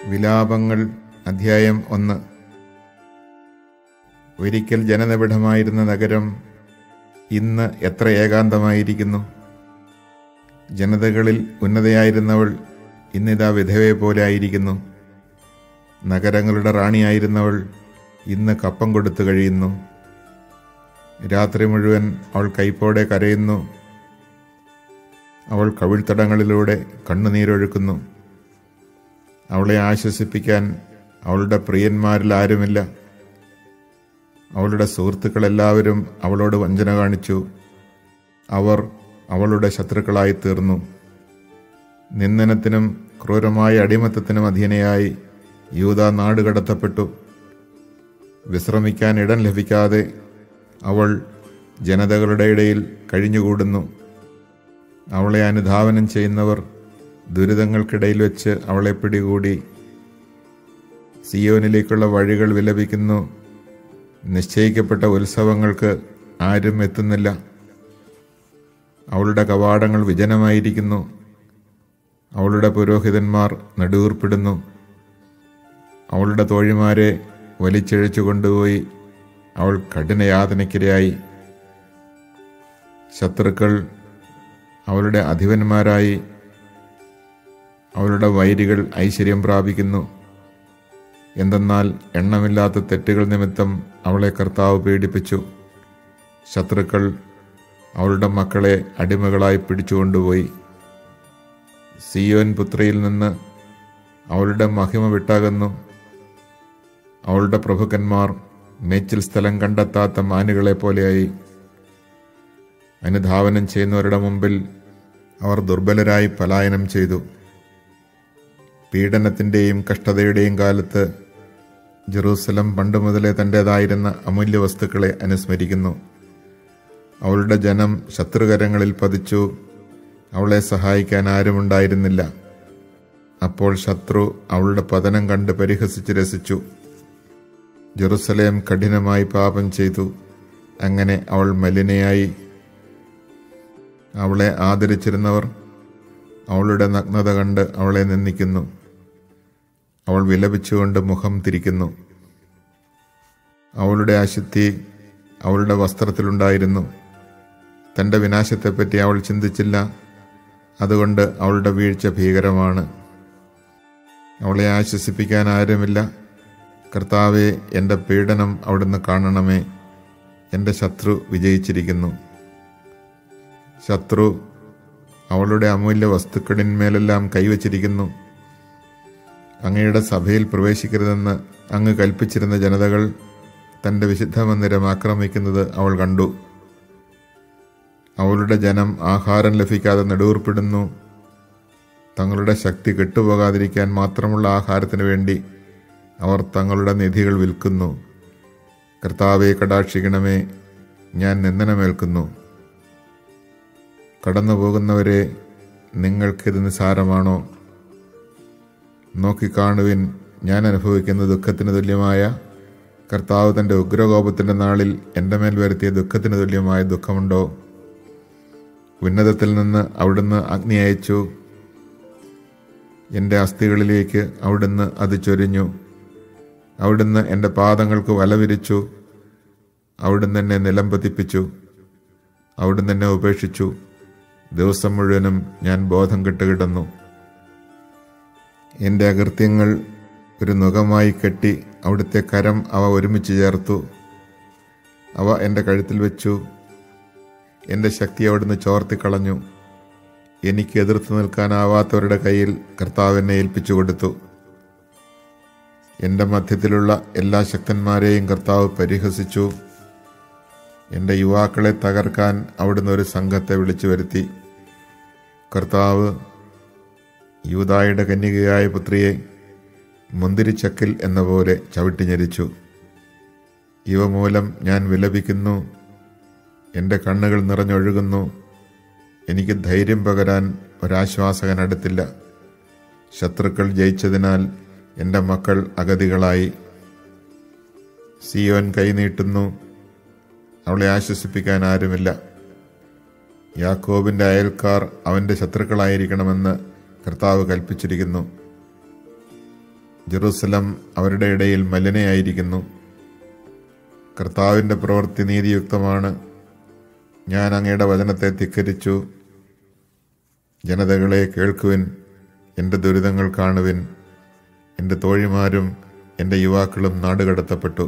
വിലാപങ്ങൾ അധ്യായം ഒന്ന് ഒരിക്കൽ ജനനിബിഡമായിരുന്ന നഗരം ഇന്ന് എത്ര ഏകാന്തമായിരിക്കുന്നു ജനതകളിൽ ഉന്നതയായിരുന്നവൾ ഇന്നിതാ വിധവയെ പോലെ ആയിരിക്കുന്നു നഗരങ്ങളുടെ റാണിയായിരുന്നവൾ ഇന്ന് കപ്പം കൊടുത്തു കഴിയുന്നു രാത്രി മുഴുവൻ അവൾ കൈപ്പോടെ കരയുന്നു അവൾ കവിൾത്തടങ്ങളിലൂടെ കണ്ണുനീരൊഴുക്കുന്നു അവളെ ആശ്വസിപ്പിക്കാൻ അവളുടെ പ്രിയന്മാരിൽ ആരുമില്ല അവളുടെ സുഹൃത്തുക്കളെല്ലാവരും അവളോട് വഞ്ചന കാണിച്ചു അവർ അവളുടെ ശത്രുക്കളായി തീർന്നു നിന്ദനത്തിനും ക്രൂരമായ അടിമത്തത്തിനും അധീനയായി യൂത നാട് കടത്തപ്പെട്ടു വിശ്രമിക്കാൻ ഇടം ലഭിക്കാതെ അവൾ ജനതകളുടെ ഇടയിൽ കഴിഞ്ഞുകൂടുന്നു അവളെ അനുധാവനം ചെയ്യുന്നവർ ദുരിതങ്ങൾക്കിടയിൽ വെച്ച് അവളെ പിടികൂടി സിയോനിലേക്കുള്ള വഴികൾ വിലപിക്കുന്നു നിശ്ചയിക്കപ്പെട്ട ഉത്സവങ്ങൾക്ക് ആരും എത്തുന്നില്ല അവളുടെ കവാടങ്ങൾ വിജനമായിരിക്കുന്നു അവളുടെ പുരോഹിതന്മാർ നെടുവീർപ്പിടുന്നു അവളുടെ തോഴിമാരെ വലിച്ചിഴച്ചു കൊണ്ടുപോയി അവൾ കഠിനയാതനയ്ക്കിരയായി ശത്രുക്കൾ അവളുടെ അധിപന്മാരായി അവളുടെ വൈരികൾ ഐശ്വര്യം പ്രാപിക്കുന്നു എന്തെന്നാൽ എണ്ണമില്ലാത്ത തെറ്റുകൾ നിമിത്തം അവളെ കർത്താവ് പീഡിപ്പിച്ചു ശത്രുക്കൾ അവളുടെ മക്കളെ അടിമകളായി പിടിച്ചുകൊണ്ടുപോയി സിയോൻ പുത്രിയിൽ നിന്ന് അവളുടെ മഹിമ വിട്ടാകുന്നു അവളുടെ പ്രഭുക്കന്മാർ മേച്ചിൽ സ്ഥലം കണ്ടെത്താത്ത മാനുകളെ പോലെയായി അനുധാവനം ചെയ്യുന്നവരുടെ മുമ്പിൽ അവർ ദുർബലരായി പലായനം ചെയ്തു പീഡനത്തിൻ്റെയും കഷ്ടതയുടെയും കാലത്ത് ജെറൂസലം പണ്ട് മുതലേ തൻ്റേതായിരുന്ന അമൂല്യ വസ്തുക്കളെ അനുസ്മരിക്കുന്നു അവളുടെ ജനം ശത്രുകരങ്ങളിൽ പതിച്ചു അവളെ സഹായിക്കാൻ ആരുമുണ്ടായിരുന്നില്ല അപ്പോൾ ശത്രു അവളുടെ പതനം കണ്ട് പരിഹസിച്ച് രസിച്ചു ജെറുസലേം കഠിനമായി പാപം ചെയ്തു അങ്ങനെ അവൾ മലിനയായി അവളെ ആദരിച്ചിരുന്നവർ അവളുടെ നഗ്നത കണ്ട് അവളെ നിന്ദിക്കുന്നു അവൾ വിലപിച്ചുകൊണ്ട് മുഖം തിരിക്കുന്നു അവളുടെ അശുദ്ധി അവളുടെ വസ്ത്രത്തിലുണ്ടായിരുന്നു തൻ്റെ വിനാശത്തെപ്പറ്റി അവൾ ചിന്തിച്ചില്ല അതുകൊണ്ട് അവളുടെ വീഴ്ച ഭീകരമാണ് അവളെ ആശ്വസിപ്പിക്കാൻ ആരുമില്ല കർത്താവെ എൻ്റെ പീഡനം അവിടുന്ന് കാണണമേ എൻ്റെ ശത്രു വിജയിച്ചിരിക്കുന്നു ശത്രു അവളുടെ അമൂല്യ വസ്തുക്കളിന്മേലെല്ലാം കൈവച്ചിരിക്കുന്നു അങ്ങയുടെ സഭയിൽ പ്രവേശിക്കരുതെന്ന് അങ്ങ് കൽപ്പിച്ചിരുന്ന ജനതകൾ തൻ്റെ വിശുദ്ധ മന്ദിരം ആക്രമിക്കുന്നത് അവൾ കണ്ടു അവളുടെ ജനം ആഹാരം ലഭിക്കാതെ നെടുവർപ്പിടുന്നു തങ്ങളുടെ ശക്തി കെട്ടുപോകാതിരിക്കാൻ മാത്രമുള്ള ആഹാരത്തിന് വേണ്ടി അവർ തങ്ങളുടെ നിധികൾ വിൽക്കുന്നു കർത്താവെ കടാക്ഷിക്കണമേ ഞാൻ നിന്ദനമേൽക്കുന്നു കടന്നു പോകുന്നവരെ നിങ്ങൾക്കിത് നിസാരമാണോ നോക്കിക്കാണുവിൻ ഞാൻ അനുഭവിക്കുന്ന ദുഃഖത്തിന് തുല്യമായ കർത്താവ് തൻ്റെ ഉഗ്രകോപത്തിൻ്റെ നാളിൽ എൻ്റെ മേൽ വരുത്തിയ ദുഃഖത്തിന് തുല്യമായ ദുഃഖമുണ്ടോ ഉന്നതത്തിൽ നിന്ന് അവിടുന്ന് അഗ്നി അയച്ചു എൻ്റെ അസ്ഥികളിലേക്ക് അവിടുന്ന് അത് ചൊരിഞ്ഞു അവിടുന്ന് എൻ്റെ പാദങ്ങൾക്ക് വല വിരിച്ചു അവിടുന്ന് എന്നെ നിലം പതിപ്പിച്ചു അവിടുന്ന് എന്നെ ഉപേക്ഷിച്ചു ദിവസം മുഴുവനും ഞാൻ ബോധം കെട്ടുകിടന്നു എൻ്റെ അകൃത്യങ്ങൾ ഒരു നുഖമായി കെട്ടി അവിടുത്തെ കരം അവ ഒരുമിച്ച് ചേർത്തു അവ എൻ്റെ കഴുത്തിൽ വെച്ചു എൻ്റെ ശക്തി അവിടുന്ന് ചോർത്തിക്കളഞ്ഞു എനിക്ക് എതിർത്ത് നിൽക്കാനാവാത്തവരുടെ കയ്യിൽ കർത്താവ് എന്നെ ഏൽപ്പിച്ചു കൊടുത്തു എൻ്റെ മധ്യത്തിലുള്ള എല്ലാ ശക്തന്മാരെയും കർത്താവ് പരിഹസിച്ചു എൻ്റെ യുവാക്കളെ തകർക്കാൻ അവിടുന്ന് ഒരു സംഘത്തെ വിളിച്ചു വരുത്തി കർത്താവ് യൂതായുടെ കന്യകയായ പുത്രിയെ മുന്തിരിച്ചക്കിൽ എന്ന പോലെ ചവിട്ടിഞ്ഞരിച്ചു ഇവ മൂലം ഞാൻ വിലപിക്കുന്നു എൻ്റെ കണ്ണുകൾ നിറഞ്ഞൊഴുകുന്നു എനിക്ക് ധൈര്യം പകരാൻ ഒരാശ്വാസകൻ അടുത്തില്ല ശത്രുക്കൾ ജയിച്ചതിനാൽ എൻ്റെ മക്കൾ അഗതികളായി സിയോൻ കൈനീട്ടുന്നു അവളെ ആശ്വസിപ്പിക്കാൻ ആരുമില്ല യാക്കോബിൻ്റെ അയൽക്കാർ അവൻ്റെ ശത്രുക്കളായിരിക്കണമെന്ന് കർത്താവ് കൽപ്പിച്ചിരിക്കുന്നു ജെറൂസലം അവരുടെ ഇടയിൽ മലിനയായിരിക്കുന്നു കർത്താവിൻ്റെ പ്രവൃത്തി നീതിയുക്തമാണ് ഞാൻ അങ്ങയുടെ വചനത്തെ ധിക്കരിച്ചു ജനതകളെ കേൾക്കുവിൻ എൻ്റെ ദുരിതങ്ങൾ കാണുവിൻ എൻ്റെ തോഴിമാരും എൻ്റെ യുവാക്കളും നാടുകടത്തപ്പെട്ടു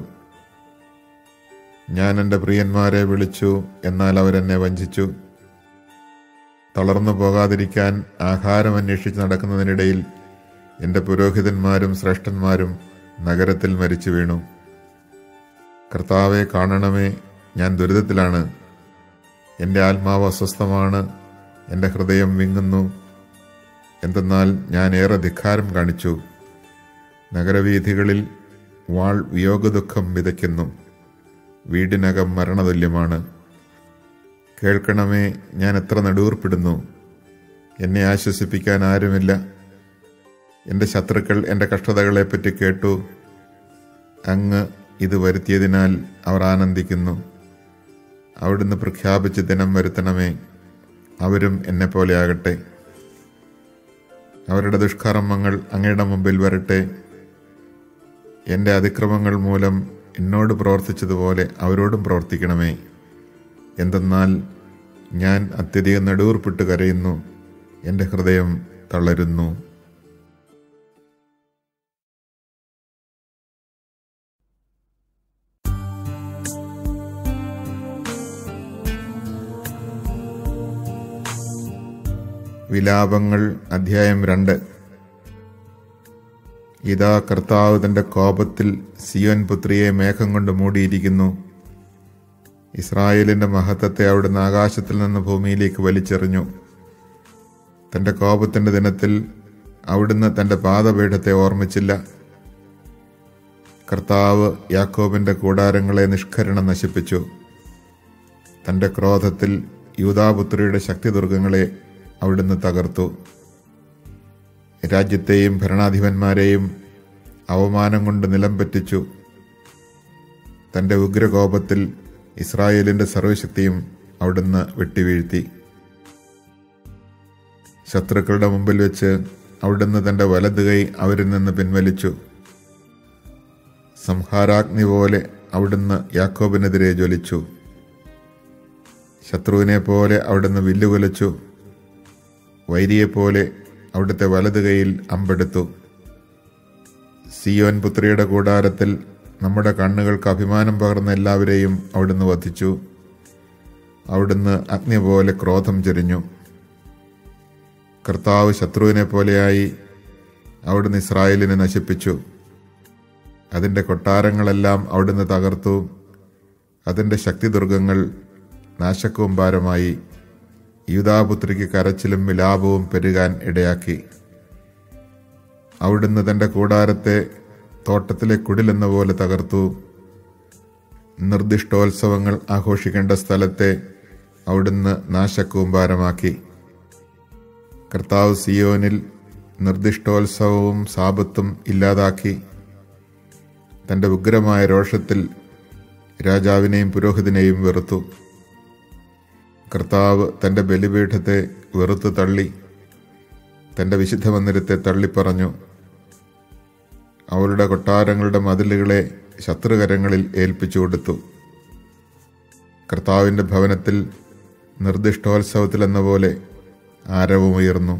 ഞാൻ എൻ്റെ പ്രിയന്മാരെ വിളിച്ചു എന്നാൽ അവരെന്നെ വഞ്ചിച്ചു തളർന്നു പോകാതിരിക്കാൻ ആഹാരം അന്വേഷിച്ച് നടക്കുന്നതിനിടയിൽ എൻ്റെ പുരോഹിതന്മാരും ശ്രേഷ്ഠന്മാരും നഗരത്തിൽ മരിച്ചു വീണു കർത്താവെ കാണണമേ ഞാൻ ദുരിതത്തിലാണ് എൻ്റെ ആത്മാവ് അസ്വസ്ഥമാണ് എൻ്റെ ഹൃദയം വിങ്ങുന്നു എന്തെന്നാൽ ഞാൻ ഏറെ ധിക്കാരം കാണിച്ചു നഗരവീഥികളിൽ വാൾ വിയോഗദുഃഖം വിതയ്ക്കുന്നു വീടിനകം മരണതുല്യമാണ് കേൾക്കണമേ ഞാൻ എത്ര നെടുവർപ്പെടുന്നു എന്നെ ആശ്വസിപ്പിക്കാൻ ആരുമില്ല എൻ്റെ ശത്രുക്കൾ എൻ്റെ കഷ്ടതകളെപ്പറ്റി കേട്ടു അങ്ങ് ഇത് വരുത്തിയതിനാൽ അവർ ആനന്ദിക്കുന്നു അവിടുന്ന് പ്രഖ്യാപിച്ച് ദിനം വരുത്തണമേ അവരും എന്നെപ്പോലെ ആകട്ടെ അവരുടെ ദുഷ്കർമ്മങ്ങൾ അങ്ങയുടെ മുമ്പിൽ വരട്ടെ എൻ്റെ അതിക്രമങ്ങൾ മൂലം എന്നോട് പ്രവർത്തിച്ചതുപോലെ അവരോടും പ്രവർത്തിക്കണമേ എന്തെന്നാൽ ഞാൻ അത്യധികം നെടുവർപ്പിട്ട് കരയുന്നു എൻ്റെ ഹൃദയം തളരുന്നു വിലാപങ്ങൾ അധ്യായം രണ്ട് ഇതാ കർത്താവ് തന്റെ കോപത്തിൽ സിയോൻ പുത്രിയെ മേഘം കൊണ്ട് മൂടിയിരിക്കുന്നു ഇസ്രായേലിന്റെ മഹത്വത്തെ അവിടുന്ന് ആകാശത്തിൽ നിന്ന് ഭൂമിയിലേക്ക് വലിച്ചെറിഞ്ഞു തന്റെ കോപത്തിന്റെ ദിനത്തിൽ അവിടുന്ന് തന്റെ പാദപീഠത്തെ ഓർമ്മിച്ചില്ല കർത്താവ് യാക്കോബിന്റെ കൂടാരങ്ങളെ നിഷ്കരണം നശിപ്പിച്ചു തന്റെ ക്രോധത്തിൽ യൂതാപുത്രിയുടെ ശക്തിദുർഗങ്ങളെ അവിടുന്ന് തകർത്തു രാജ്യത്തെയും ഭരണാധിപന്മാരെയും അവമാനം കൊണ്ട് നിലം പറ്റിച്ചു തന്റെ ഉഗ്രകോപത്തിൽ ഇസ്രായേലിന്റെ സർവശക്തിയും അവിടുന്ന് വെട്ടിവീഴ്ത്തി ശത്രുക്കളുടെ മുമ്പിൽ വെച്ച് അവിടുന്ന് തന്റെ വലത് കൈ അവരിൽ നിന്ന് പിൻവലിച്ചു സംഹാരാഗ്നി പോലെ അവിടുന്ന് യാക്കോബിനെതിരെ ജ്വലിച്ചു ശത്രുവിനെ പോലെ അവിടുന്ന് വില്ലുകൊലച്ചു വൈരിയെപ്പോലെ അവിടുത്തെ വലത് കൈയിൽ അമ്പെടുത്തു സിയോൻ പുത്രിയുടെ കൂടാരത്തിൽ നമ്മുടെ കണ്ണുകൾക്ക് അഭിമാനം പകർന്ന എല്ലാവരെയും അവിടുന്ന് വധിച്ചു അവിടുന്ന് അഗ്നി പോലെ ക്രോധം ചെരിഞ്ഞു കർത്താവ് ശത്രുവിനെ പോലെയായി അവിടുന്ന് ഇസ്രായേലിനെ നശിപ്പിച്ചു അതിൻ്റെ കൊട്ടാരങ്ങളെല്ലാം അവിടുന്ന് തകർത്തു അതിൻ്റെ ശക്തിദുർഗങ്ങൾ നാശക്കൂമ്പാരമായി യൂതാപുത്രിക്ക് കരച്ചിലും വിലാപവും പെരുകാൻ ഇടയാക്കി അവിടുന്ന് തന്റെ കൂടാരത്തെ തോട്ടത്തിലെ കുടിലെന്ന പോലെ തകർത്തു നിർദ്ദിഷ്ടോത്സവങ്ങൾ ആഘോഷിക്കേണ്ട സ്ഥലത്തെ അവിടുന്ന് നാശക്കൂമ്പാരമാക്കി കർത്താവ് സിയോനിൽ നിർദ്ദിഷ്ടോത്സവവും സാപത്തും ഇല്ലാതാക്കി തന്റെ ഉഗ്രമായ രോഷത്തിൽ രാജാവിനെയും പുരോഹിതനെയും വെറുത്തു കർത്താവ് തന്റെ ബലിപീഠത്തെ വെറുത്തു തള്ളി തന്റെ വിശുദ്ധ മന്ദിരത്തെ തള്ളിപ്പറഞ്ഞു അവരുടെ കൊട്ടാരങ്ങളുടെ മതിലുകളെ ശത്രുകരങ്ങളിൽ ഏൽപ്പിച്ചു കൊടുത്തു കർത്താവിന്റെ ഭവനത്തിൽ നിർദ്ദിഷ്ടോത്സവത്തിലെന്ന പോലെ ആരവമുയർന്നു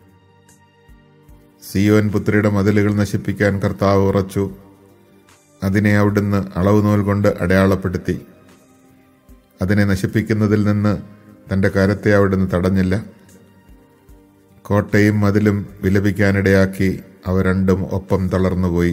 സിയോൻ പുത്രിയുടെ മതിലുകൾ നശിപ്പിക്കാൻ കർത്താവ് ഉറച്ചു അതിനെ അവിടുന്ന് അളവ് നൂൽ കൊണ്ട് അടയാളപ്പെടുത്തി അതിനെ നശിപ്പിക്കുന്നതിൽ നിന്ന് തന്റെ കരത്തെ അവിടുന്ന് തടഞ്ഞില്ല കോട്ടയും മതിലും വിലപിക്കാനിടയാക്കി അവ രണ്ടും ഒപ്പം തളർന്നുപോയി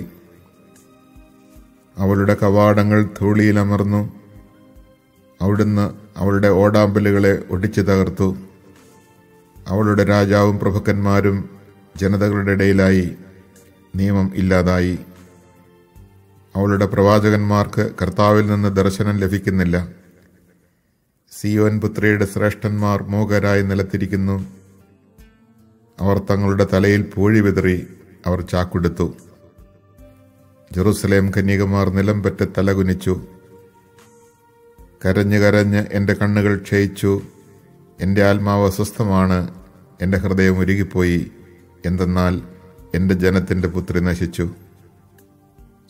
അവളുടെ കവാടങ്ങൾ ധൂളിയിലമർന്നു അവിടുന്ന് അവളുടെ ഓടാമ്പലുകളെ ഒടിച്ചു തകർത്തു അവളുടെ രാജാവും പ്രഭുക്കന്മാരും ജനതകളുടെ ഇടയിലായി നിയമം ഇല്ലാതായി അവളുടെ പ്രവാചകന്മാർക്ക് കർത്താവിൽ നിന്ന് ദർശനം ലഭിക്കുന്നില്ല സിയോൻ പുത്രിയുടെ ശ്രേഷ്ഠന്മാർ മൂകരായി നിലത്തിരിക്കുന്നു അവർ തങ്ങളുടെ തലയിൽ പൂഴി വിതറി അവർ ചാക്കുടുത്തു ജെറുസലേം കന്യകമാർ നിലം പറ്റ് തലകുനിച്ചു കരഞ്ഞ് കരഞ്ഞ് എൻ്റെ കണ്ണുകൾ ക്ഷയിച്ചു എൻ്റെ ആത്മാവ് അസ്വസ്ഥമാണ് എൻ്റെ ഹൃദയം ഉരുകിപ്പോയി എന്തെന്നാൽ എൻ്റെ ജനത്തിൻ്റെ പുത്രി നശിച്ചു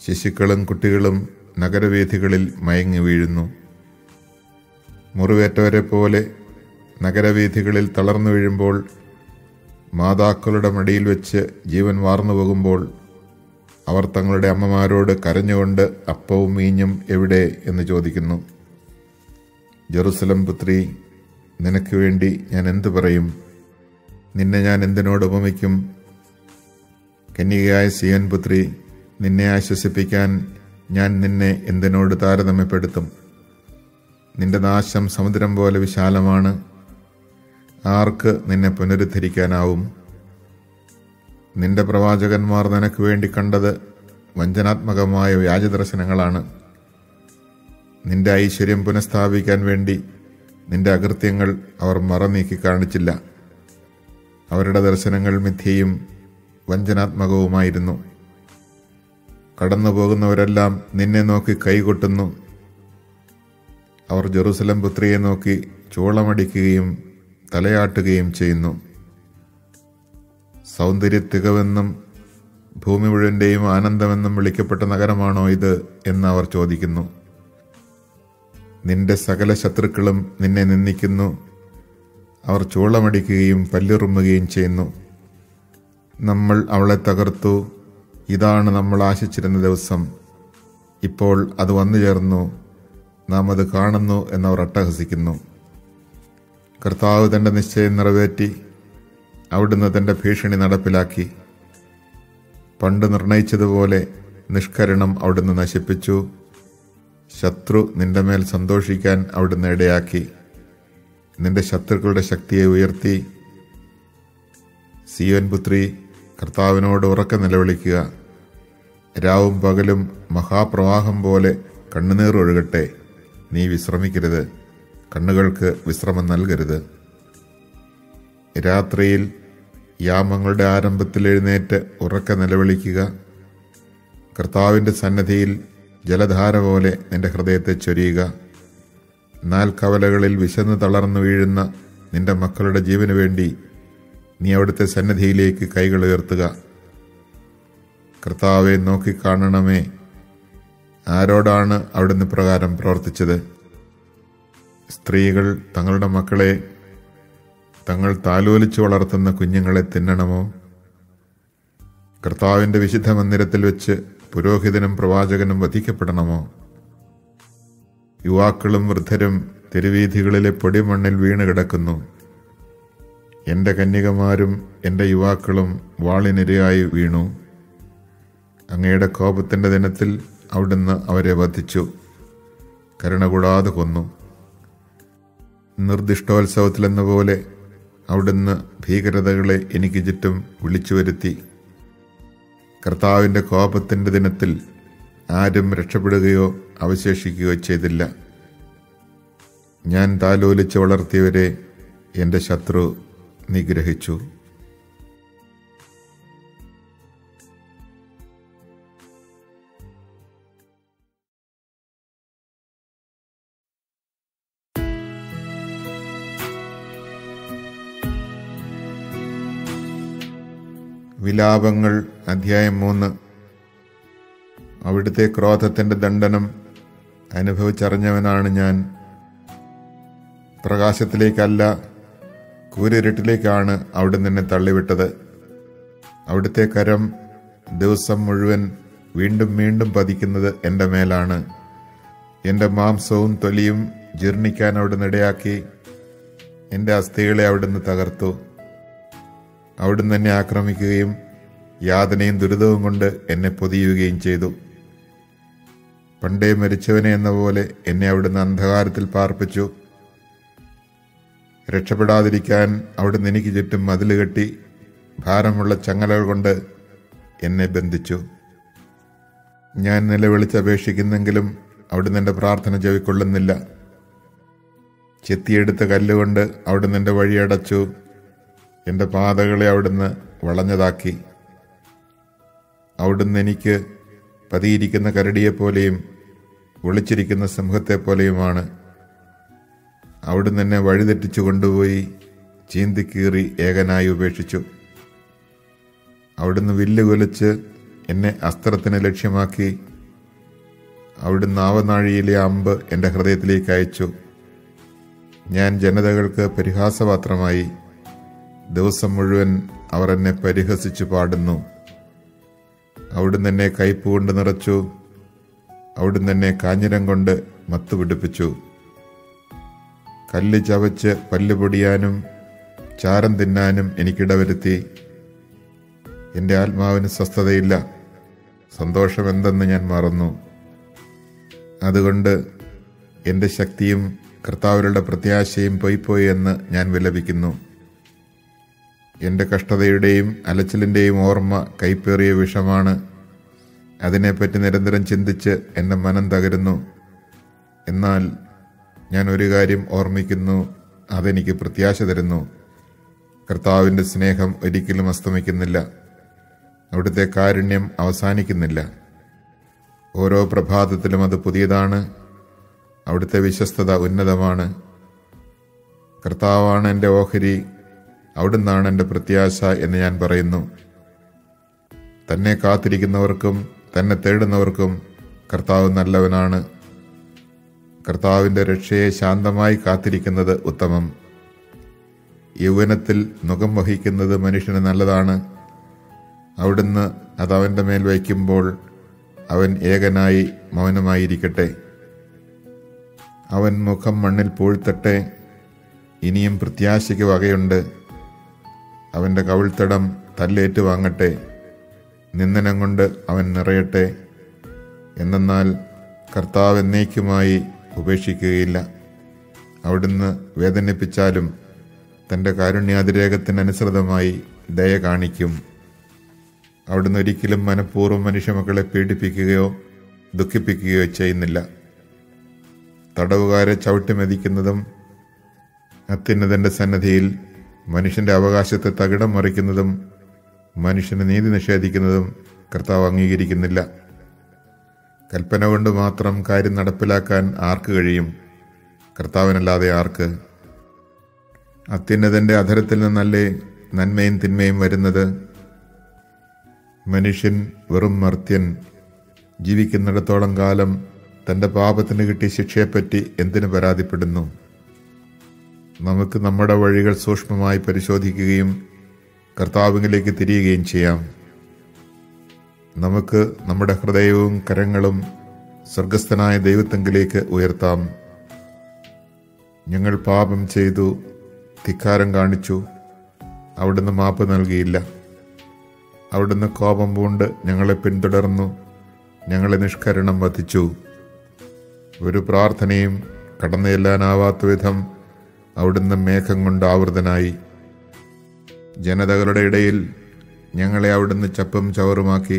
ശിശുക്കളും കുട്ടികളും നഗരവീഥികളിൽ മയങ്ങി വീഴുന്നു മുറിവേറ്റവരെ പോലെ നഗരവീഥികളിൽ തളർന്നു വീഴുമ്പോൾ മാതാക്കളുടെ മടിയിൽ വെച്ച് ജീവൻ വാർന്നു പോകുമ്പോൾ അവർ തങ്ങളുടെ അമ്മമാരോട് കരഞ്ഞുകൊണ്ട് അപ്പവും മീഞ്ഞും എവിടെ എന്ന് ചോദിക്കുന്നു ജെറുസലം പുത്രി നിനക്ക് വേണ്ടി ഞാൻ എന്തു പറയും നിന്നെ ഞാൻ എന്തിനോട് ഉപമിക്കും കന്യകയായ സിയൻ പുത്രി നിന്നെ ആശ്വസിപ്പിക്കാൻ ഞാൻ നിന്നെ എന്തിനോട് താരതമ്യപ്പെടുത്തും നിന്റെ നാശം സമുദ്രം പോലെ വിശാലമാണ് ആർക്ക് നിന്നെ പുനരുദ്ധരിക്കാനാവും നിന്റെ പ്രവാചകന്മാർ നിനക്ക് വേണ്ടി കണ്ടത് വഞ്ചനാത്മകമായ വ്യാജദർശനങ്ങളാണ് നിന്റെ ഐശ്വര്യം പുനഃസ്ഥാപിക്കാൻ വേണ്ടി നിന്റെ അകൃത്യങ്ങൾ അവർ മറനീക്കി കാണിച്ചില്ല അവരുടെ ദർശനങ്ങൾ മിഥ്യയും വഞ്ചനാത്മകവുമായിരുന്നു കടന്നു പോകുന്നവരെല്ലാം നിന്നെ നോക്കി കൈകൊട്ടുന്നു അവർ ജെറുസലം പുത്രിയെ നോക്കി ചൂളമടിക്കുകയും തലയാട്ടുകയും ചെയ്യുന്നു സൗന്ദര്യ തികവെന്നും ഭൂമി മുഴുവൻ്റെയും ആനന്ദമെന്നും വിളിക്കപ്പെട്ട നഗരമാണോ ഇത് എന്ന് അവർ ചോദിക്കുന്നു നിന്റെ സകല ശത്രുക്കളും നിന്നെ നിന്ദിക്കുന്നു അവർ ചൂളമടിക്കുകയും പല്ലിറുമ്പുകയും ചെയ്യുന്നു നമ്മൾ അവളെ തകർത്തു ഇതാണ് നമ്മൾ ആശിച്ചിരുന്ന ദിവസം ഇപ്പോൾ അത് വന്നു ചേർന്നു നാം അത് കാണുന്നു എന്നവർ അട്ടഹസിക്കുന്നു കർത്താവ് തന്റെ നിശ്ചയം നിറവേറ്റി അവിടുന്ന് തന്റെ ഭീഷണി നടപ്പിലാക്കി പണ്ട് നിർണയിച്ചതുപോലെ നിഷ്കരണം അവിടുന്ന് നശിപ്പിച്ചു ശത്രു നിന്റെ മേൽ സന്തോഷിക്കാൻ അവിടുന്ന് ഇടയാക്കി നിന്റെ ശത്രുക്കളുടെ ശക്തിയെ ഉയർത്തി സിയോൻ പുത്രി കർത്താവിനോട് ഉറക്കെ നിലവിളിക്കുക രാവും പകലും മഹാപ്രവാഹം പോലെ കണ്ണുനീർ ഒഴുകട്ടെ നീ വിശ്രമിക്കരുത് കണ്ണുകൾക്ക് വിശ്രമം നൽകരുത് രാത്രിയിൽ യാമങ്ങളുടെ ആരംഭത്തിൽ എഴുന്നേറ്റ് ഉറക്കെ നിലവിളിക്കുക കർത്താവിൻ്റെ സന്നദ്ധിയിൽ ജലധാര പോലെ നിന്റെ ഹൃദയത്തെ ചൊരിയുക നാൽക്കവലകളിൽ വിശന്ന് തളർന്നു വീഴുന്ന നിന്റെ മക്കളുടെ ജീവന് വേണ്ടി നീ അവിടുത്തെ സന്നദ്ധിയിലേക്ക് കൈകൾ ഉയർത്തുക കർത്താവെ നോക്കിക്കാണണമേ ആരോടാണ് അവിടുന്ന് പ്രകാരം പ്രവർത്തിച്ചത് സ്ത്രീകൾ തങ്ങളുടെ മക്കളെ തങ്ങൾ താലോലിച്ചു വളർത്തുന്ന കുഞ്ഞുങ്ങളെ തിന്നണമോ കർത്താവിന്റെ വിശുദ്ധ മന്ദിരത്തിൽ വെച്ച് പുരോഹിതനും പ്രവാചകനും വധിക്കപ്പെടണമോ യുവാക്കളും വൃദ്ധരും തെരുവീഥികളിലെ പൊടിമണ്ണിൽ വീണ് കിടക്കുന്നു എൻ്റെ കന്യകമാരും എൻ്റെ യുവാക്കളും വാളിനിരയായി വീണു അങ്ങയുടെ കോപത്തിൻ്റെ ദിനത്തിൽ അവിടുന്ന് അവരെ വധിച്ചു കരുണ കൂടാതെ കൊന്നു നിർദ്ദിഷ്ടോത്സവത്തിലെന്ന പോലെ അവിടുന്ന് ഭീകരതകളെ എനിക്ക് ചുറ്റും വിളിച്ചു വരുത്തി കർത്താവിൻ്റെ കോപത്തിൻ്റെ ദിനത്തിൽ ആരും രക്ഷപ്പെടുകയോ അവശേഷിക്കുകയോ ചെയ്തില്ല ഞാൻ താലോലിച്ച് വളർത്തിയവരെ എൻ്റെ ശത്രു നിഗ്രഹിച്ചു വിലാപങ്ങൾ അധ്യായം മൂന്ന് അവിടുത്തെ ക്രോധത്തിന്റെ ദണ്ഡനം അനുഭവിച്ചറിഞ്ഞവനാണ് ഞാൻ പ്രകാശത്തിലേക്കല്ല കൂരിരുട്ടിലേക്കാണ് അവിടെ നിന്നെ തള്ളിവിട്ടത് അവിടുത്തെ കരം ദിവസം മുഴുവൻ വീണ്ടും വീണ്ടും പതിക്കുന്നത് എൻ്റെ മേലാണ് എൻ്റെ മാംസവും തൊലിയും ജീർണിക്കാൻ അവിടുന്ന് ഇടയാക്കി എൻ്റെ അസ്ഥികളെ അവിടുന്ന് തകർത്തു അവിടുന്ന് എന്നെ ആക്രമിക്കുകയും യാതനയും ദുരിതവും കൊണ്ട് എന്നെ പൊതിയുകയും ചെയ്തു പണ്ടേ മരിച്ചവനെ എന്ന പോലെ എന്നെ അവിടുന്ന് അന്ധകാരത്തിൽ പാർപ്പിച്ചു രക്ഷപ്പെടാതിരിക്കാൻ അവിടുന്ന് എനിക്ക് ചുറ്റും മതിൽ കെട്ടി ഭാരമുള്ള ചങ്ങലകൾ കൊണ്ട് എന്നെ ബന്ധിച്ചു ഞാൻ നിലവിളിച്ചപേക്ഷിക്കുന്നെങ്കിലും അവിടുന്ന് എൻ്റെ പ്രാർത്ഥന ചെവിക്കൊള്ളുന്നില്ല ചെത്തിയെടുത്ത കല്ലുകൊണ്ട് അവിടുന്ന് എൻ്റെ വഴിയടച്ചു എൻ്റെ പാതകളെ അവിടുന്ന് വളഞ്ഞതാക്കി അവിടുന്ന് എനിക്ക് പതിയിരിക്കുന്ന കരടിയെപ്പോലെയും ഒളിച്ചിരിക്കുന്ന സിംഹത്തെപ്പോലെയുമാണ് അവിടുന്ന് എന്നെ വഴിതെറ്റിച്ചു കൊണ്ടുപോയി ചീന്തിക്കീറി ഏകനായി ഉപേക്ഷിച്ചു അവിടുന്ന് വില്ല് കൊലിച്ച് എന്നെ അസ്ത്രത്തിന് ലക്ഷ്യമാക്കി അവിടുന്ന് ആവനാഴിയിലെ അമ്പ് എൻ്റെ ഹൃദയത്തിലേക്ക് അയച്ചു ഞാൻ ജനതകൾക്ക് പരിഹാസപാത്രമായി ദിവസം മുഴുവൻ അവർ എന്നെ പരിഹസിച്ചു പാടുന്നു അവിടുന്ന് എന്നെ കയ്പ് കൊണ്ട് നിറച്ചു അവിടുന്ന് എന്നെ കാഞ്ഞിരം കൊണ്ട് മത്തു പിടിപ്പിച്ചു കല്ല് ചവച്ച് പല്ല് പൊടിയാനും ചാരം തിന്നാനും എനിക്കിടവരുത്തി എൻ്റെ ആത്മാവിന് സ്വസ്ഥതയില്ല സന്തോഷം എന്തെന്ന് ഞാൻ മറന്നു അതുകൊണ്ട് എൻ്റെ ശക്തിയും കർത്താവരുടെ പ്രത്യാശയും പൊയ്പോയി എന്ന് ഞാൻ വിലപിക്കുന്നു എൻ്റെ കഷ്ടതയുടെയും അലച്ചിലിൻ്റെയും ഓർമ്മ കൈപ്പേറിയ വിഷമാണ് അതിനെപ്പറ്റി നിരന്തരം ചിന്തിച്ച് എൻ്റെ മനം തകരുന്നു എന്നാൽ ഞാൻ ഒരു കാര്യം ഓർമ്മിക്കുന്നു അതെനിക്ക് പ്രത്യാശ തരുന്നു കർത്താവിൻ്റെ സ്നേഹം ഒരിക്കലും അസ്തമിക്കുന്നില്ല അവിടുത്തെ കാരുണ്യം അവസാനിക്കുന്നില്ല ഓരോ പ്രഭാതത്തിലും അത് പുതിയതാണ് അവിടുത്തെ വിശ്വസ്തത ഉന്നതമാണ് കർത്താവാണ് എൻ്റെ ഓഹരി അവിടുന്നാണ് എൻ്റെ പ്രത്യാശ എന്ന് ഞാൻ പറയുന്നു തന്നെ കാത്തിരിക്കുന്നവർക്കും തന്നെ തേടുന്നവർക്കും കർത്താവ് നല്ലവനാണ് കർത്താവിൻ്റെ രക്ഷയെ ശാന്തമായി കാത്തിരിക്കുന്നത് ഉത്തമം യൗവനത്തിൽ മുഖം വഹിക്കുന്നത് മനുഷ്യന് നല്ലതാണ് അവിടുന്ന് അത് അവൻ്റെ മേൽ വയ്ക്കുമ്പോൾ അവൻ ഏകനായി മൗനമായിരിക്കട്ടെ അവൻ മുഖം മണ്ണിൽ പൂഴ്ത്തട്ടെ ഇനിയും പ്രത്യാശയ്ക്ക് വകയുണ്ട് അവൻ്റെ കവിൾത്തടം തല്ലേറ്റ് വാങ്ങട്ടെ നിന്ദനം കൊണ്ട് അവൻ നിറയട്ടെ എന്നാൽ കർത്താവ് എന്നേക്കുമായി ഉപേക്ഷിക്കുകയില്ല അവിടുന്ന് വേദനിപ്പിച്ചാലും തൻ്റെ കാരുണ്യാതിരേകത്തിനനുസൃതമായി ദയ കാണിക്കും അവിടുന്ന് ഒരിക്കലും മനഃപൂർവ്വം മനുഷ്യമക്കളെ പീഡിപ്പിക്കുകയോ ദുഃഖിപ്പിക്കുകയോ ചെയ്യുന്നില്ല തടവുകാരെ ചവിട്ടിമെതിക്കുന്നതും അത്യുന്നതന്റെ സന്നദ്ധിയിൽ മനുഷ്യന്റെ അവകാശത്തെ തകിടം മറിക്കുന്നതും മനുഷ്യന് നീതി നിഷേധിക്കുന്നതും കർത്താവ് അംഗീകരിക്കുന്നില്ല കൽപ്പന കൊണ്ട് മാത്രം കാര്യം നടപ്പിലാക്കാൻ ആർക്ക് കഴിയും കർത്താവിനല്ലാതെ ആർക്ക് അത്യുന്നതന്റെ അധരത്തിൽ നിന്നല്ലേ നന്മയും തിന്മയും വരുന്നത് മനുഷ്യൻ വെറും മർത്യൻ ജീവിക്കുന്നിടത്തോളം കാലം തന്റെ പാപത്തിന് കിട്ടിയ ശിക്ഷയെപ്പറ്റി എന്തിനു പരാതിപ്പെടുന്നു നമുക്ക് നമ്മുടെ വഴികൾ സൂക്ഷ്മമായി പരിശോധിക്കുകയും കർത്താവിലേക്ക് തിരിയുകയും ചെയ്യാം നമുക്ക് നമ്മുടെ ഹൃദയവും കരങ്ങളും സ്വർഗസ്ഥനായ ദൈവത്തെങ്കിലേക്ക് ഉയർത്താം ഞങ്ങൾ പാപം ചെയ്തു ധിക്കാരം കാണിച്ചു അവിടുന്ന് മാപ്പ് നൽകിയില്ല അവിടുന്ന് കോപം പൂണ്ട് ഞങ്ങളെ പിന്തുടർന്നു ഞങ്ങളെ നിഷ്കരണം വധിച്ചു ഒരു പ്രാർത്ഥനയും കടന്നു ചെല്ലാനാവാത്ത വിധം അവിടുന്ന് മേഘം കൊണ്ട് ആവൃതനായി ജനതകളുടെ ഇടയിൽ ഞങ്ങളെ അവിടുന്ന് ചപ്പും ചവറുമാക്കി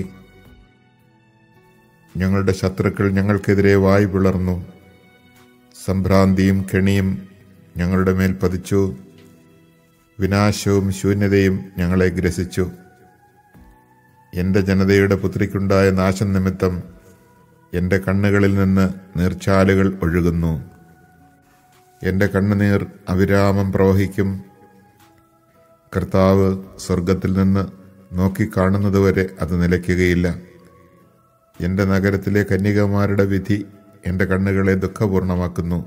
ഞങ്ങളുടെ ശത്രുക്കൾ ഞങ്ങൾക്കെതിരെ വായു പിളർന്നു സംഭ്രാന്തിയും കെണിയും ഞങ്ങളുടെ മേൽ പതിച്ചു വിനാശവും ശൂന്യതയും ഞങ്ങളെ ഗ്രസിച്ചു എൻ്റെ ജനതയുടെ പുത്രിക്കുണ്ടായ നാശം നിമിത്തം എൻ്റെ കണ്ണുകളിൽ നിന്ന് നീർച്ചാലുകൾ ഒഴുകുന്നു എൻ്റെ കണ്ണുനീർ അവിരാമം പ്രവഹിക്കും കർത്താവ് സ്വർഗത്തിൽ നിന്ന് നോക്കിക്കാണുന്നതുവരെ അത് നിലയ്ക്കുകയില്ല എൻ്റെ നഗരത്തിലെ കന്യകമാരുടെ വിധി എൻ്റെ കണ്ണുകളെ ദുഃഖപൂർണമാക്കുന്നു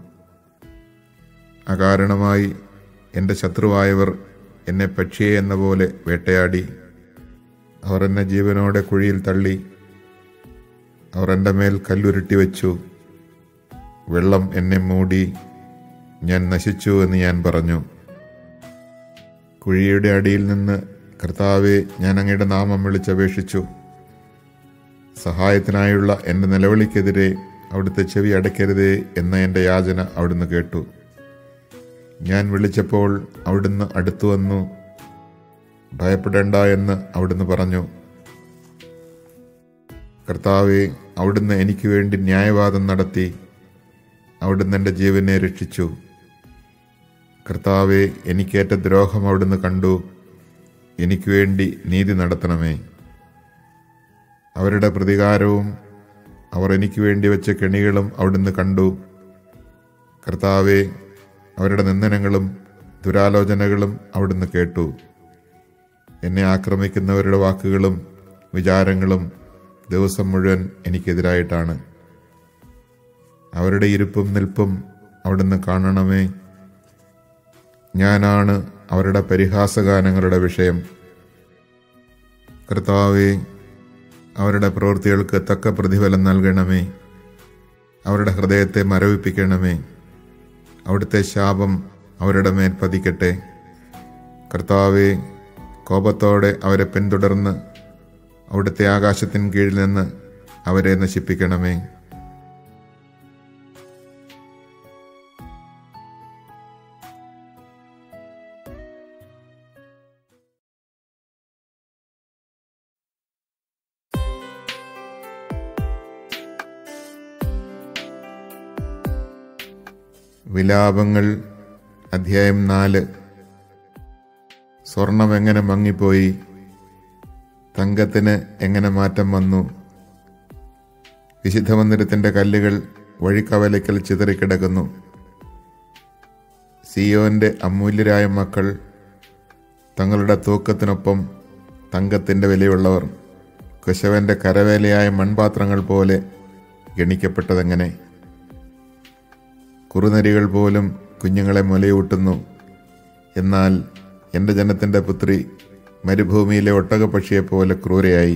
അകാരണമായി എൻ്റെ ശത്രുവായവർ എന്നെ പക്ഷിയെ എന്ന പോലെ വേട്ടയാടി അവർ എന്നെ ജീവനോടെ കുഴിയിൽ തള്ളി അവർ എൻ്റെ മേൽ കല്ലുരുട്ടി വെച്ചു വെള്ളം എന്നെ മൂടി ഞാൻ നശിച്ചു എന്ന് ഞാൻ പറഞ്ഞു കുഴിയുടെ അടിയിൽ നിന്ന് കർത്താവെ ഞാൻ അങ്ങയുടെ നാമം വിളിച്ചപേക്ഷിച്ചു സഹായത്തിനായുള്ള എൻ്റെ നിലവിളിക്കെതിരെ അവിടുത്തെ ചെവി അടയ്ക്കരുതേ എന്ന എൻ്റെ യാചന അവിടുന്ന് കേട്ടു ഞാൻ വിളിച്ചപ്പോൾ അവിടുന്ന് അടുത്തു വന്നു ഭയപ്പെടേണ്ട എന്ന് അവിടുന്ന് പറഞ്ഞു കർത്താവെ അവിടുന്ന് എനിക്ക് വേണ്ടി ന്യായവാദം നടത്തി അവിടുന്ന് എൻ്റെ ജീവനെ രക്ഷിച്ചു കർത്താവെ എനിക്കേറ്റ ദ്രോഹം അവിടുന്ന് കണ്ടു എനിക്ക് വേണ്ടി നീതി നടത്തണമേ അവരുടെ പ്രതികാരവും അവർ എനിക്ക് വേണ്ടി വെച്ച കെണികളും അവിടുന്ന് കണ്ടു കർത്താവെ അവരുടെ നിന്ദനങ്ങളും ദുരാലോചനകളും അവിടുന്ന് കേട്ടു എന്നെ ആക്രമിക്കുന്നവരുടെ വാക്കുകളും വിചാരങ്ങളും ദിവസം മുഴുവൻ എനിക്കെതിരായിട്ടാണ് അവരുടെ ഇരുപ്പും നിൽപ്പും അവിടുന്ന് കാണണമേ ഞാനാണ് അവരുടെ പരിഹാസഗാനങ്ങളുടെ വിഷയം കർത്താവെ അവരുടെ പ്രവൃത്തികൾക്ക് തക്ക പ്രതിഫലം നൽകണമേ അവരുടെ ഹൃദയത്തെ മരവിപ്പിക്കണമേ അവിടുത്തെ ശാപം അവരുടെ മേൽ പതിക്കട്ടെ കർത്താവെ കോപത്തോടെ അവരെ പിന്തുടർന്ന് അവിടുത്തെ ആകാശത്തിന് കീഴിൽ നിന്ന് അവരെ നശിപ്പിക്കണമേ വിലാപങ്ങൾ അധ്യായം നാല് സ്വർണം എങ്ങനെ മങ്ങിപ്പോയി തങ്കത്തിന് എങ്ങനെ മാറ്റം വന്നു വിശുദ്ധ മന്ദിരത്തിന്റെ കല്ലുകൾ വഴിക്കവലയ്ക്കൽ ചിതറിക്കിടക്കുന്നു സിയോന്റെ അമൂല്യരായ മക്കൾ തങ്ങളുടെ തൂക്കത്തിനൊപ്പം തങ്കത്തിന്റെ വിലയുള്ളവർ കുശവന്റെ കരവേലയായ മൺപാത്രങ്ങൾ പോലെ ഗണിക്കപ്പെട്ടതെങ്ങനെ കുറുനരികൾ പോലും കുഞ്ഞുങ്ങളെ മുലയൂട്ടുന്നു എന്നാൽ എൻ്റെ ജനത്തിൻ്റെ പുത്രി മരുഭൂമിയിലെ ഒട്ടകപ്പക്ഷിയെപ്പോലെ ക്രൂരയായി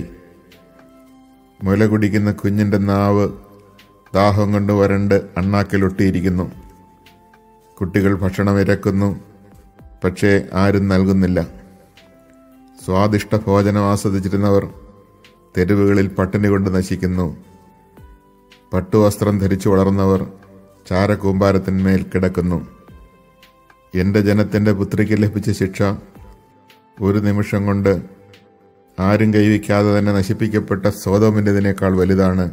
മുല കുടിക്കുന്ന കുഞ്ഞിൻ്റെ നാവ് ദാഹം കൊണ്ട് വരണ്ട് അണ്ണാക്കിലൊട്ടിയിരിക്കുന്നു കുട്ടികൾ ഭക്ഷണം ഇരക്കുന്നു പക്ഷേ ആരും നൽകുന്നില്ല സ്വാദിഷ്ട ഭോജനം ആസ്വദിച്ചിരുന്നവർ തെരുവുകളിൽ പട്ടിണി കൊണ്ട് നശിക്കുന്നു പട്ടുവസ്ത്രം ധരിച്ചു വളർന്നവർ ചാരകൂമ്പാരത്തിന്മേൽ കിടക്കുന്നു എൻ്റെ ജനത്തിൻ്റെ പുത്രിക്ക് ലഭിച്ച ശിക്ഷ ഒരു നിമിഷം കൊണ്ട് ആരും കൈവയ്ക്കാതെ തന്നെ നശിപ്പിക്കപ്പെട്ട സോതോമിൻ്റെതിനേക്കാൾ വലുതാണ്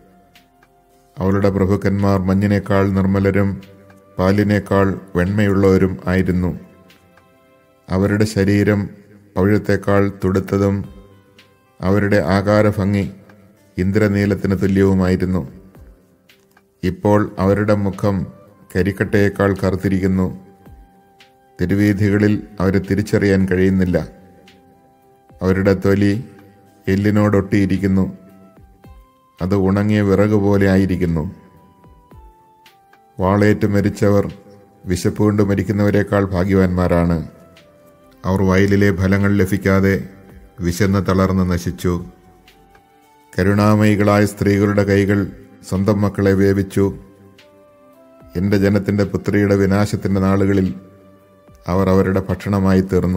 അവളുടെ പ്രഭുക്കന്മാർ മഞ്ഞിനേക്കാൾ നിർമ്മലരും പാലിനേക്കാൾ വെണ്മയുള്ളവരും ആയിരുന്നു അവരുടെ ശരീരം പവിഴത്തേക്കാൾ തുടുത്തതും അവരുടെ ആകാരഭംഗി ഇന്ദ്രനീലത്തിന് തുല്യവുമായിരുന്നു ഇപ്പോൾ അവരുടെ മുഖം കരിക്കട്ടയേക്കാൾ കറുത്തിരിക്കുന്നു തിരുവീഥികളിൽ അവരെ തിരിച്ചറിയാൻ കഴിയുന്നില്ല അവരുടെ തൊലി എല്ലിനോടൊട്ടിയിരിക്കുന്നു അത് ഉണങ്ങിയ വിറക് പോലെ ആയിരിക്കുന്നു വാളേറ്റ് മരിച്ചവർ വിശപ്പ് കൊണ്ട് മരിക്കുന്നവരെക്കാൾ ഭാഗ്യവാന്മാരാണ് അവർ വയലിലെ ഫലങ്ങൾ ലഭിക്കാതെ വിശന്ന് തളർന്ന് നശിച്ചു കരുണാമയികളായ സ്ത്രീകളുടെ കൈകൾ സ്വന്തം മക്കളെ വേവിച്ചു എൻ്റെ ജനത്തിൻ്റെ പുത്രിയുടെ വിനാശത്തിൻ്റെ നാളുകളിൽ അവർ അവരുടെ ഭക്ഷണമായി തീർന്നു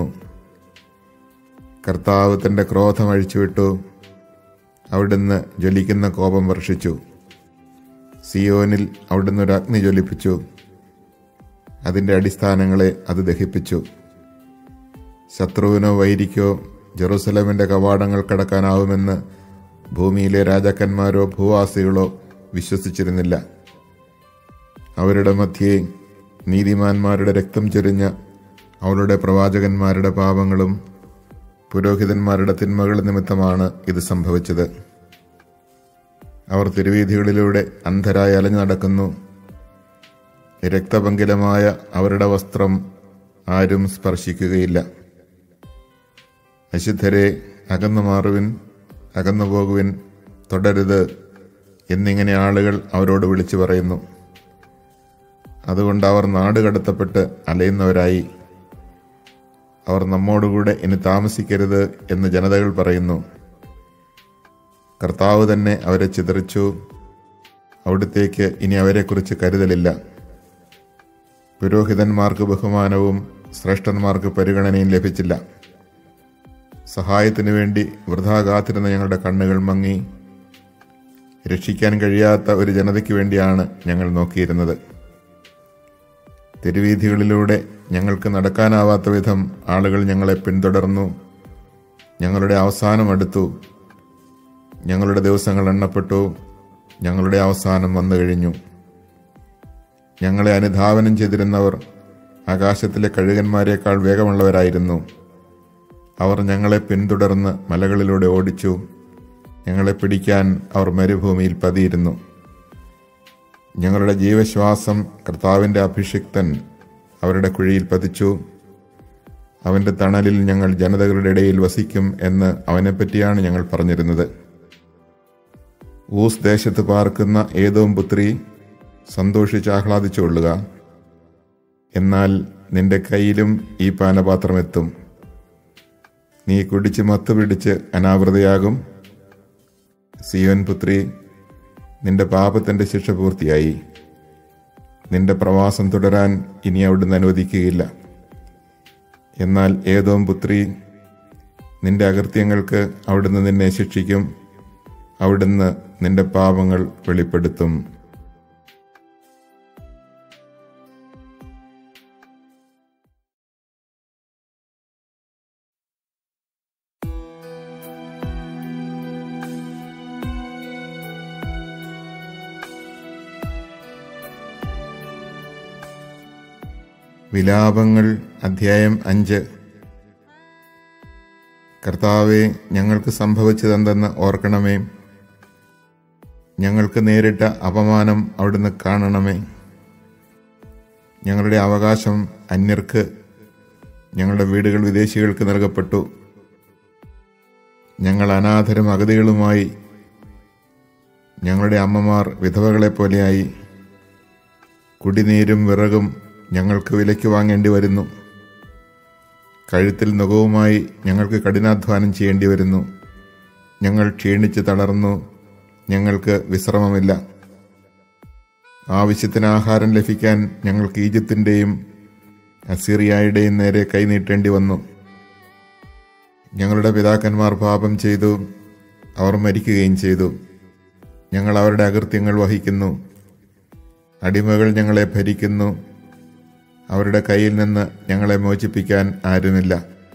കർത്താവ് തൻ്റെ ക്രോധം അഴിച്ചുവിട്ടു അവിടുന്ന് ജ്വലിക്കുന്ന കോപം വർഷിച്ചു സിയോനിൽ അവിടുന്ന് ഒരു അഗ്നി ജ്വലിപ്പിച്ചു അതിൻ്റെ അടിസ്ഥാനങ്ങളെ അത് ദഹിപ്പിച്ചു ശത്രുവിനോ വൈരിക്കോ ജെറുസലമിൻ്റെ കവാടങ്ങൾ കടക്കാനാവുമെന്ന് ഭൂമിയിലെ രാജാക്കന്മാരോ ഭൂവാസികളോ വിശ്വസിച്ചിരുന്നില്ല അവരുടെ മധ്യേ നീതിമാന്മാരുടെ രക്തം ചൊരിഞ്ഞ അവളുടെ പ്രവാചകന്മാരുടെ പാപങ്ങളും പുരോഹിതന്മാരുടെ തിന്മകൾ നിമിത്തമാണ് ഇത് സംഭവിച്ചത് അവർ തിരുവീഥികളിലൂടെ അന്ധരായി അലഞ്ഞു നടക്കുന്നു രക്തപങ്കിലമായ അവരുടെ വസ്ത്രം ആരും സ്പർശിക്കുകയില്ല അശുദ്ധരെ അകന്നു മാറുവിൻ അകന്നു പോകുവിൻ തുടരുത് എന്നിങ്ങനെ ആളുകൾ അവരോട് വിളിച്ചു പറയുന്നു അതുകൊണ്ട് അവർ നാട് കടത്തപ്പെട്ട് അലയുന്നവരായി അവർ നമ്മോടുകൂടെ ഇനി താമസിക്കരുത് എന്ന് ജനതകൾ പറയുന്നു കർത്താവ് തന്നെ അവരെ ചിതറിച്ചു അവിടുത്തേക്ക് ഇനി അവരെക്കുറിച്ച് കരുതലില്ല പുരോഹിതന്മാർക്ക് ബഹുമാനവും ശ്രേഷ്ഠന്മാർക്ക് പരിഗണനയും ലഭിച്ചില്ല സഹായത്തിനു വേണ്ടി വൃഥാ കാത്തിരുന്ന ഞങ്ങളുടെ കണ്ണുകൾ മങ്ങി രക്ഷിക്കാൻ കഴിയാത്ത ഒരു ജനതയ്ക്ക് വേണ്ടിയാണ് ഞങ്ങൾ നോക്കിയിരുന്നത് തെരുവീഥികളിലൂടെ ഞങ്ങൾക്ക് നടക്കാനാവാത്ത വിധം ആളുകൾ ഞങ്ങളെ പിന്തുടർന്നു ഞങ്ങളുടെ അവസാനം അടുത്തു ഞങ്ങളുടെ ദിവസങ്ങൾ എണ്ണപ്പെട്ടു ഞങ്ങളുടെ അവസാനം വന്നു കഴിഞ്ഞു ഞങ്ങളെ അനുധാവനം ചെയ്തിരുന്നവർ ആകാശത്തിലെ കഴുകന്മാരെക്കാൾ വേഗമുള്ളവരായിരുന്നു അവർ ഞങ്ങളെ പിന്തുടർന്ന് മലകളിലൂടെ ഓടിച്ചു ഞങ്ങളെ പിടിക്കാൻ അവർ മരുഭൂമിയിൽ പതിയിരുന്നു ഞങ്ങളുടെ ജീവശ്വാസം കർത്താവിൻ്റെ അഭിഷിക്തൻ അവരുടെ കുഴിയിൽ പതിച്ചു അവൻ്റെ തണലിൽ ഞങ്ങൾ ജനതകളുടെ ഇടയിൽ വസിക്കും എന്ന് അവനെപ്പറ്റിയാണ് ഞങ്ങൾ പറഞ്ഞിരുന്നത് ഊസ് ദേശത്ത് പാർക്കുന്ന ഏതോം പുത്രി സന്തോഷിച്ച് ആഹ്ലാദിച്ചു കൊള്ളുക എന്നാൽ നിന്റെ കയ്യിലും ഈ പാനപാത്രം എത്തും നീ കുടിച്ച് മത്ത് പിടിച്ച് അനാവൃതയാകും സിയോൻ പുത്രി നിന്റെ പാപത്തിന്റെ ശിക്ഷ പൂർത്തിയായി നിന്റെ പ്രവാസം തുടരാൻ ഇനി അവിടുന്ന് അനുവദിക്കുകയില്ല എന്നാൽ ഏതോം പുത്രി നിന്റെ അകൃത്യങ്ങൾക്ക് അവിടുന്ന് നിന്നെ ശിക്ഷിക്കും അവിടുന്ന് നിന്റെ പാപങ്ങൾ വെളിപ്പെടുത്തും വിലാപങ്ങൾ അധ്യായം അഞ്ച് കർത്താവെ ഞങ്ങൾക്ക് സംഭവിച്ചതെന്തെന്ന് ഓർക്കണമേ ഞങ്ങൾക്ക് നേരിട്ട അപമാനം അവിടുന്ന് കാണണമേ ഞങ്ങളുടെ അവകാശം അന്യർക്ക് ഞങ്ങളുടെ വീടുകൾ വിദേശികൾക്ക് നൽകപ്പെട്ടു ഞങ്ങൾ അനാഥരും അഗതികളുമായി ഞങ്ങളുടെ അമ്മമാർ വിധവകളെ പോലെയായി കുടിനീരും വിറകും ഞങ്ങൾക്ക് വിലയ്ക്ക് വാങ്ങേണ്ടി വരുന്നു കഴുത്തിൽ നുഖവുമായി ഞങ്ങൾക്ക് കഠിനാധ്വാനം ചെയ്യേണ്ടി വരുന്നു ഞങ്ങൾ ക്ഷീണിച്ച് തളർന്നു ഞങ്ങൾക്ക് വിശ്രമമില്ല ആവശ്യത്തിന് ആഹാരം ലഭിക്കാൻ ഞങ്ങൾക്ക് ഈജിപ്തിൻ്റെയും അസീറിയായുടെയും നേരെ കൈനീട്ടേണ്ടി വന്നു ഞങ്ങളുടെ പിതാക്കന്മാർ പാപം ചെയ്തു അവർ മരിക്കുകയും ചെയ്തു ഞങ്ങൾ അവരുടെ അകൃത്യങ്ങൾ വഹിക്കുന്നു അടിമകൾ ഞങ്ങളെ ഭരിക്കുന്നു അവരുടെ കയ്യിൽ നിന്ന് ഞങ്ങളെ മോചിപ്പിക്കാൻ ആരുമില്ല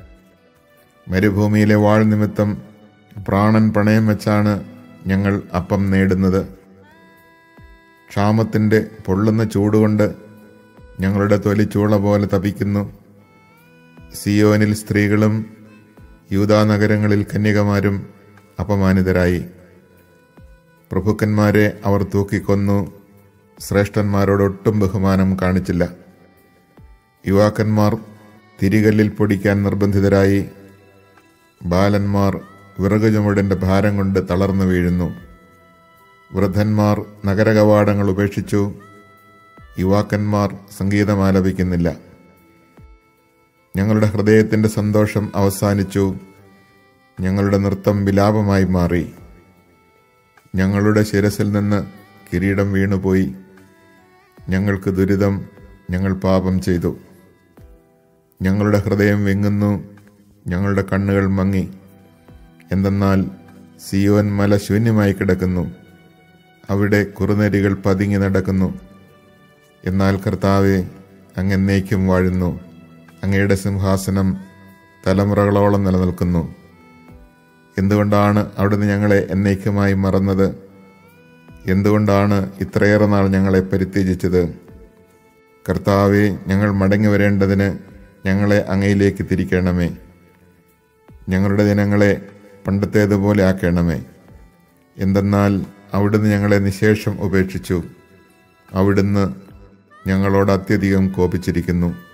മരുഭൂമിയിലെ വാൾ നിമിത്തം പ്രാണൻ പണയം വെച്ചാണ് ഞങ്ങൾ അപ്പം നേടുന്നത് ക്ഷാമത്തിൻ്റെ പൊള്ളുന്ന ചൂടുകൊണ്ട് ഞങ്ങളുടെ തൊലി ചൂള പോലെ തപിക്കുന്നു സിയോനിൽ സ്ത്രീകളും യൂതാനഗരങ്ങളിൽ കന്യകമാരും അപമാനിതരായി പ്രഭുക്കന്മാരെ അവർ തൂക്കിക്കൊന്നു ശ്രേഷ്ഠന്മാരോട് ഒട്ടും ബഹുമാനം കാണിച്ചില്ല യുവാക്കന്മാർ തിരികല്ലിൽ പൊടിക്കാൻ നിർബന്ധിതരായി ബാലന്മാർ വിറകു ചുമടിന്റെ ഭാരം കൊണ്ട് തളർന്നു വീഴുന്നു വൃദ്ധന്മാർ നഗരകവാടങ്ങൾ ഉപേക്ഷിച്ചു യുവാക്കന്മാർ സംഗീതം ആലപിക്കുന്നില്ല ഞങ്ങളുടെ ഹൃദയത്തിന്റെ സന്തോഷം അവസാനിച്ചു ഞങ്ങളുടെ നൃത്തം വിലാപമായി മാറി ഞങ്ങളുടെ ശിരസിൽ നിന്ന് കിരീടം വീണുപോയി ഞങ്ങൾക്ക് ദുരിതം ഞങ്ങൾ പാപം ചെയ്തു ഞങ്ങളുടെ ഹൃദയം വിങ്ങുന്നു ഞങ്ങളുടെ കണ്ണുകൾ മങ്ങി എന്തെന്നാൽ സിയോൻ മല ശൂന്യമായി കിടക്കുന്നു അവിടെ കുറുനരികൾ പതുങ്ങി നടക്കുന്നു എന്നാൽ കർത്താവെ അങ്ങെന്നേക്കും വാഴുന്നു അങ്ങയുടെ സിംഹാസനം തലമുറകളോളം നിലനിൽക്കുന്നു എന്തുകൊണ്ടാണ് അവിടുന്ന് ഞങ്ങളെ എന്നേക്കുമായി മറന്നത് എന്തുകൊണ്ടാണ് ഇത്രയേറെ നാൾ ഞങ്ങളെ പരിത്യജിച്ചത് കർത്താവെ ഞങ്ങൾ മടങ്ങി വരേണ്ടതിന് ഞങ്ങളെ അങ്ങയിലേക്ക് തിരിക്കണമേ ഞങ്ങളുടെ ദിനങ്ങളെ പണ്ടത്തേതുപോലെ ആക്കണമേ എന്തെന്നാൽ അവിടുന്ന് ഞങ്ങളെ നിശേഷം ഉപേക്ഷിച്ചു അവിടുന്ന് ഞങ്ങളോട് അത്യധികം കോപിച്ചിരിക്കുന്നു